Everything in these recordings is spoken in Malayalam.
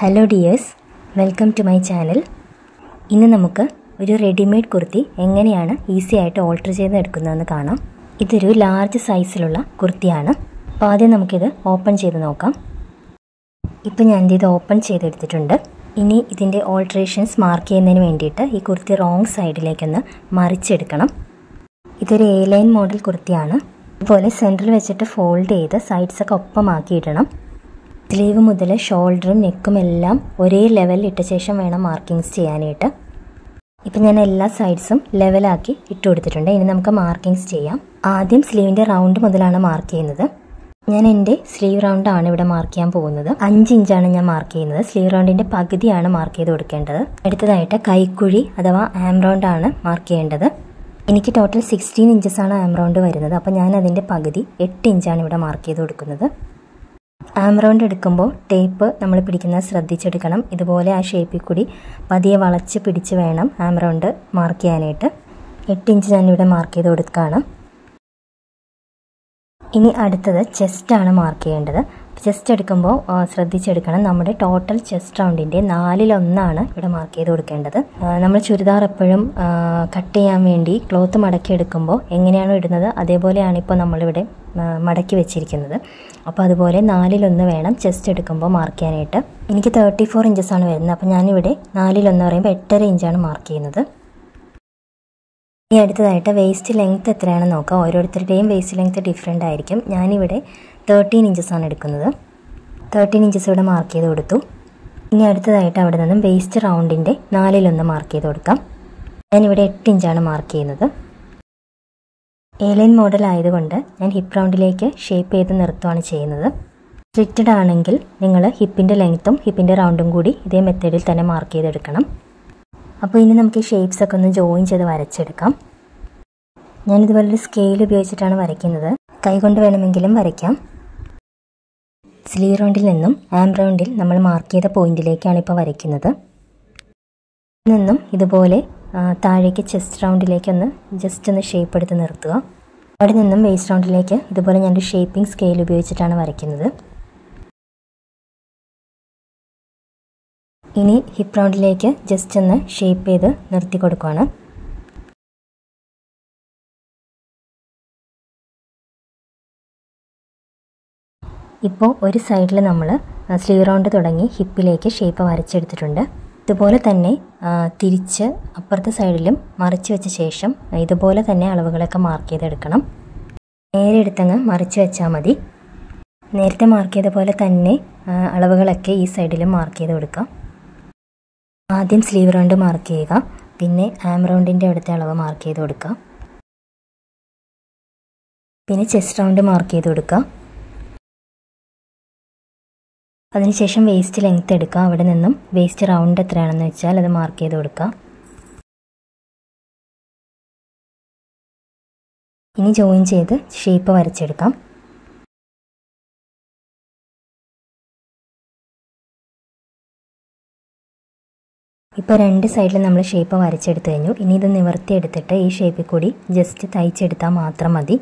hello dears welcome to my channel ഇന്ന് നമുക്ക് ഒരു റെഡിമെയ്ഡ് കുർത്തി എങ്ങനെയാണ് ഈസി ആയിട്ട് ഓൾട്ടർ ചെയ്ത് എടുക്കുന്നതെന്ന് കാണാം ഇതൊരു ലാർജ് സൈസിലുള്ള കുർത്തിയാണ് അപ്പോൾ ആദ്യം നമുക്കിത് ഓപ്പൺ ചെയ്ത് നോക്കാം ഇപ്പോൾ ഞാൻ ഇത് ഓപ്പൺ ചെയ്തെടുത്തിട്ടുണ്ട് ഇനി ഇതിൻ്റെ ഓൾട്രേഷൻസ് മാർക്ക് ചെയ്യുന്നതിന് വേണ്ടിയിട്ട് ഈ കുർത്തി റോങ് സൈഡിലേക്കൊന്ന് മറിച്ചെടുക്കണം ഇതൊരു എ ലൈൻ മോഡൽ കുർത്തിയാണ് അതുപോലെ സെൻറ്ററിൽ വെച്ചിട്ട് ഫോൾഡ് ചെയ്ത് സൈഡ്സൊക്കെ ഒപ്പമാക്കിയിടണം സ്ലീവ് മുതൽ ഷോൾഡറും നെക്കും എല്ലാം ഒരേ ലെവലിൽ ഇട്ട ശേഷം വേണം മാർക്കിങ്സ് ചെയ്യാനായിട്ട് ഇപ്പം ഞാൻ എല്ലാ സൈഡ്സും ലെവലാക്കി ഇട്ട് കൊടുത്തിട്ടുണ്ട് ഇനി നമുക്ക് മാർക്കിങ്സ് ചെയ്യാം ആദ്യം സ്ലീവിൻ്റെ റൗണ്ട് മുതലാണ് മാർക്ക് ചെയ്യുന്നത് ഞാൻ എൻ്റെ സ്ലീവ് റൗണ്ടാണ് ഇവിടെ മാർക്ക് ചെയ്യാൻ പോകുന്നത് അഞ്ച് ഇഞ്ചാണ് ഞാൻ മാർക്ക് ചെയ്യുന്നത് സ്ലീവ് റൗണ്ടിൻ്റെ പകുതിയാണ് മാർക്ക് ചെയ്ത് കൊടുക്കേണ്ടത് അടുത്തതായിട്ട് കൈക്കുഴി അഥവാ ആം റൗണ്ടാണ് മാർക്ക് ചെയ്യേണ്ടത് എനിക്ക് ടോട്ടൽ സിക്സ്റ്റീൻ ഇഞ്ചസാണ് ആം റൗണ്ട് വരുന്നത് അപ്പോൾ ഞാൻ അതിൻ്റെ പകുതി എട്ട് ഇഞ്ചാണ് ഇവിടെ മാർക്ക് ചെയ്ത് കൊടുക്കുന്നത് ആം റൗണ്ട് എടുക്കുമ്പോൾ ടേപ്പ് നമ്മൾ പിടിക്കുന്നത് ശ്രദ്ധിച്ചെടുക്കണം ഇതുപോലെ ആ ഷേപ്പിൽ കൂടി പതിയെ വളച്ച് പിടിച്ച് വേണം ആം റൗണ്ട് മാർക്ക് ചെയ്യാനായിട്ട് എട്ട് ഇഞ്ച് ഞാനിവിടെ മാർക്ക് ചെയ്ത് കൊടുക്കുകയാണ് ഇനി അടുത്തത് ചെസ്റ്റാണ് മാർക്ക് ചെയ്യേണ്ടത് ചെസ്റ്റ് എടുക്കുമ്പോൾ ശ്രദ്ധിച്ചെടുക്കണം നമ്മുടെ ടോട്ടൽ ചെസ്റ്റ് റൗണ്ടിൻ്റെ നാലിലൊന്നാണ് ഇവിടെ മാർക്ക് ചെയ്ത് കൊടുക്കേണ്ടത് നമ്മൾ ചുരിദാർ എപ്പോഴും കട്ട് ചെയ്യാൻ വേണ്ടി ക്ലോത്ത് മടക്കി എടുക്കുമ്പോൾ എങ്ങനെയാണോ ഇടുന്നത് അതേപോലെയാണ് ഇപ്പോൾ നമ്മളിവിടെ മടക്കി വെച്ചിരിക്കുന്നത് അപ്പോൾ അതുപോലെ നാലിലൊന്ന് വേണം ചെസ്റ്റ് എടുക്കുമ്പോൾ മാർക്ക് ചെയ്യാനായിട്ട് എനിക്ക് തേർട്ടി ഫോർ ഇഞ്ചസാണ് വരുന്നത് അപ്പോൾ ഞാനിവിടെ നാലിലൊന്ന് പറയുമ്പോൾ എട്ടര ഇഞ്ചാണ് മാർക്ക് ചെയ്യുന്നത് ഇനി അടുത്തതായിട്ട് വേസ്റ്റ് ലെങ്ത് എത്രയാണെന്ന് നോക്കാം ഓരോരുത്തരുടെയും വേസ്റ്റ് ലെങ്ത് ഡിഫറെൻ്റ് ആയിരിക്കും ഞാനിവിടെ തേർട്ടീൻ ഇഞ്ചസാണ് എടുക്കുന്നത് തേർട്ടീൻ ഇഞ്ചസ് ഇവിടെ മാർക്ക് ചെയ്ത് കൊടുത്തു ഇനി അടുത്തതായിട്ട് അവിടെ നിന്നും വേസ്റ്റ് റൗണ്ടിൻ്റെ നാലിലൊന്ന് മാർക്ക് ചെയ്ത് കൊടുക്കാം ഞാനിവിടെ എട്ട് ഇഞ്ചാണ് മാർക്ക് ചെയ്യുന്നത് ഏലൈൻ മോഡൽ ആയതുകൊണ്ട് ഞാൻ ഹിപ്പ് റൗണ്ടിലേക്ക് ഷേപ്പ് ചെയ്ത് നിർത്തുകയാണ് ചെയ്യുന്നത് സ്ലിറ്റഡ് ആണെങ്കിൽ നിങ്ങൾ ഹിപ്പിൻ്റെ ലെങ്ത്തും ഹിപ്പിൻ്റെ റൗണ്ടും കൂടി ഇതേ മെത്തേഡിൽ തന്നെ മാർക്ക് ചെയ്തെടുക്കണം അപ്പോൾ ഇനി നമുക്ക് ഈ ഷേപ്സ് ഒക്കെ ഒന്ന് ജോയിൻ ചെയ്ത് വരച്ചെടുക്കാം ഞാനിതുപോലെ ഒരു സ്കെയിൽ ഉപയോഗിച്ചിട്ടാണ് വരയ്ക്കുന്നത് കൈകൊണ്ട് വേണമെങ്കിലും വരയ്ക്കാം സ്ലീവ് റൗണ്ടിൽ നിന്നും ആം റൗണ്ടിൽ നമ്മൾ മാർക്ക് ചെയ്ത പോയിന്റിലേക്കാണ് ഇപ്പോൾ വരയ്ക്കുന്നത് നിന്നും ഇതുപോലെ താഴേക്ക് ചെസ്റ്റ് റൗണ്ടിലേക്ക് ഒന്ന് ജസ്റ്റ് ഒന്ന് ഷേപ്പ് എടുത്ത് നിർത്തുക അവിടെ നിന്നും വേസ്റ്റ് റൗണ്ടിലേക്ക് ഇതുപോലെ ഞാനൊരു ഷേപ്പിംഗ് സ്കെയിൽ ഉപയോഗിച്ചിട്ടാണ് വരയ്ക്കുന്നത് ഇനി ഹിപ്പ് റൗണ്ടിലേക്ക് ജസ്റ്റ് ഒന്ന് ഷേപ്പ് ചെയ്ത് നിർത്തി കൊടുക്കുകയാണ് ഇപ്പോൾ ഒരു സൈഡിൽ നമ്മൾ സ്ലീവ് റൗണ്ട് തുടങ്ങി ഹിപ്പിലേക്ക് ഷേപ്പ് വരച്ചെടുത്തിട്ടുണ്ട് ഇതുപോലെ തന്നെ തിരിച്ച് അപ്പുറത്തെ സൈഡിലും മറിച്ച് വെച്ച ശേഷം ഇതുപോലെ തന്നെ അളവുകളൊക്കെ മാർക്ക് ചെയ്തെടുക്കണം നേരെ എടുത്തങ്ങ് മറിച്ച് വെച്ചാൽ മതി നേരത്തെ മാർക്ക് ചെയ്ത പോലെ തന്നെ അളവുകളൊക്കെ ഈ സൈഡിലും മാർക്ക് ചെയ്ത് കൊടുക്കാം ആദ്യം സ്ലീവ് റൗണ്ട് മാർക്ക് ചെയ്യുക പിന്നെ ആം റൗണ്ടിൻ്റെ അവിടുത്തെ അളവ് മാർക്ക് ചെയ്ത് കൊടുക്കുക പിന്നെ ചെസ്റ്റ് റൗണ്ട് മാർക്ക് ചെയ്ത് കൊടുക്കുക അതിനുശേഷം വേസ്റ്റ് ലെങ്ത് എടുക്കുക അവിടെ നിന്നും വേസ്റ്റ് റൗണ്ട് എത്രയാണെന്ന് വെച്ചാൽ അത് മാർക്ക് ചെയ്ത് കൊടുക്കുക ഇനി ജോയിൻ ചെയ്ത് ഷേപ്പ് വരച്ചെടുക്കാം ഇപ്പോൾ രണ്ട് സൈഡിലും നമ്മൾ ഷേപ്പ് വരച്ചെടുത്ത് കഴിഞ്ഞു ഇനി ഇത് നിവർത്തി എടുത്തിട്ട് ഈ ഷേപ്പിൽ കൂടി ജസ്റ്റ് തയ്ച്ചെടുത്താൽ മാത്രം മതി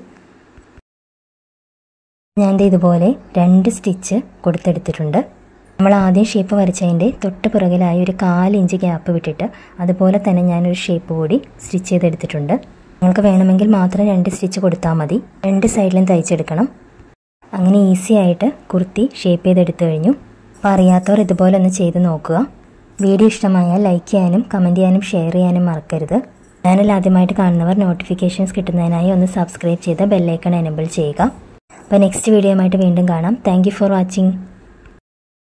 ഞാൻ ഇതുപോലെ രണ്ട് സ്റ്റിച്ച് കൊടുത്തെടുത്തിട്ടുണ്ട് നമ്മൾ ആദ്യം ഷേപ്പ് വരച്ചതിൻ്റെ തൊട്ട് പുറകിലായി ഒരു കാലിഞ്ച് ഗ്യാപ്പ് വിട്ടിട്ട് അതുപോലെ തന്നെ ഞാനൊരു ഷേപ്പ് കൂടി സ്റ്റിച്ച് ചെയ്തെടുത്തിട്ടുണ്ട് നിങ്ങൾക്ക് വേണമെങ്കിൽ മാത്രം രണ്ട് സ്റ്റിച്ച് കൊടുത്താൽ മതി രണ്ട് സൈഡിലും തയ്ച്ചെടുക്കണം അങ്ങനെ ഈസി ആയിട്ട് കുർത്തി ഷേപ്പ് ചെയ്തെടുത്തു കഴിഞ്ഞു അപ്പോൾ അറിയാത്തവർ ഇതുപോലെ ഒന്ന് ചെയ്ത് നോക്കുക വീഡിയോ ഇഷ്ടമായാൽ ലൈക്ക് ചെയ്യാനും കമൻറ്റ് ചെയ്യാനും ഷെയർ ചെയ്യാനും മറക്കരുത് ചാനൽ ആദ്യമായിട്ട് കാണുന്നവർ നോട്ടിഫിക്കേഷൻസ് കിട്ടുന്നതിനായി ഒന്ന് സബ്സ്ക്രൈബ് ചെയ്ത് ബെല്ലൈക്കൺ എനബിൾ ചെയ്യുക അപ്പോൾ നെക്സ്റ്റ് വീഡിയോയുമായിട്ട് വീണ്ടും കാണാം താങ്ക് ഫോർ വാച്ചിങ്